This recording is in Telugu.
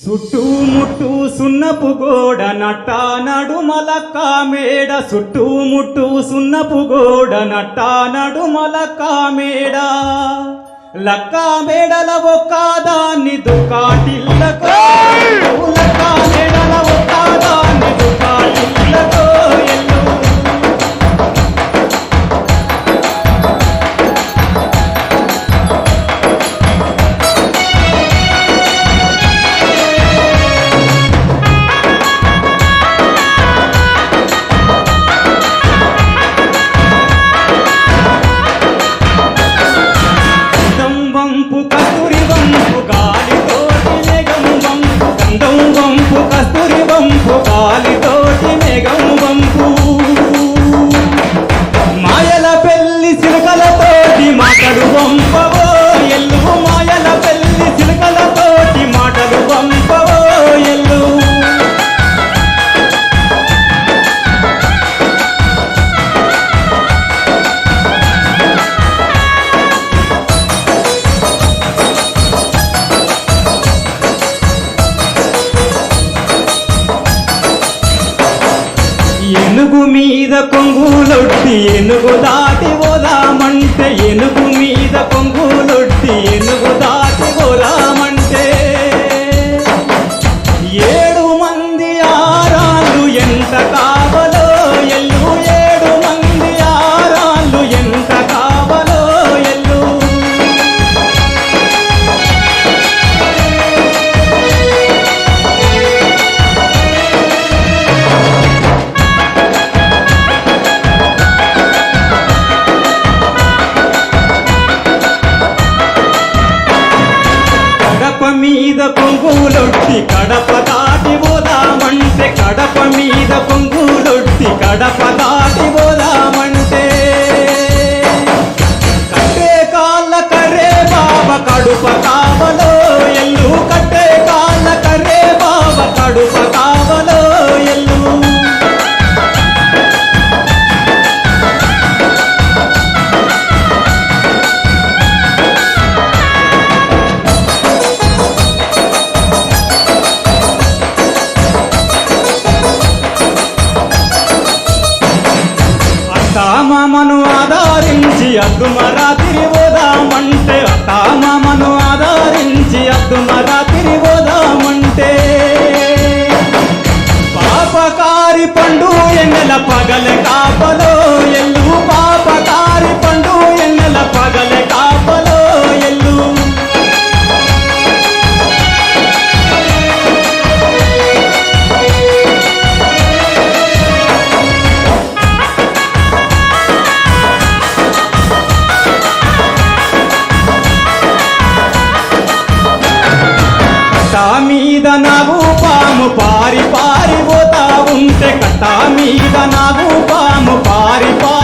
చుట్టుముట్టు సున్నపు గోడ నట్ట నడుమల కామేడ చుట్టుముట్టు సున్నపు గోడ నట్ట నడుమల కామేడ లక్క మేడల ఒక్క దాన్ని దుకాటిల్లకో లక్క మేడల ఒక్క దాన్ని దుకాటిల్లకో ఎల్లు గంధం వంపు కస్తూరి వంపు గాలితోటి మేఘం వంపు గంధం వంపు కస్తూరి వంపు గాలితోటి మేఘం వంపు మాయల పెళ్లి చిలుకలతోటి మాటలు వంపవో ఎల్లు మాయల పెళ్లి చిలుకలతోటి మాటలు వంపవో ఎల్లు ఏనుగు మీద కొంగులొట్టి ఏనుగు దాటి పోదామంటే ఏనుగు మీద కొంగులొట్టి ఏనుగు దాటి పోదామంటే ఏడు మంది ఆరాళ్ళు ఎంత కావలో ఎల్లు ఏడు మంది ఆరాళ్ళు ఎంత కావలో ఎల్లు కడప మీద కొంగులొట్టి కడప దాటి పోదామంటే కడప మీద కొంగులొట్టి కడప దాటి పోదామంటే కట్టే కాళ్ళ కర్రే బాబ కడుప కావలో ఎల్లు కట్టే కాళ్ళ కర్రే బాబ కడుప కావలో ఎల్లు అత్తామామను ఆధారించి అద్దుమరా తిరిగోదామంటే అత్తామామను ఆధారించి అద్దుమరా తిరిగోదామంటే పాపకారి పండు ఎన్నెల పగల కాపలో ఎల్లు పాపకారి పండు ఎన్నెల పగల కాపలో ఎల్లు కట్టా మీద నాగు పాము పారి పారి పోతా ఉంటే కట్టా మీద నాగు పాము పారి పారి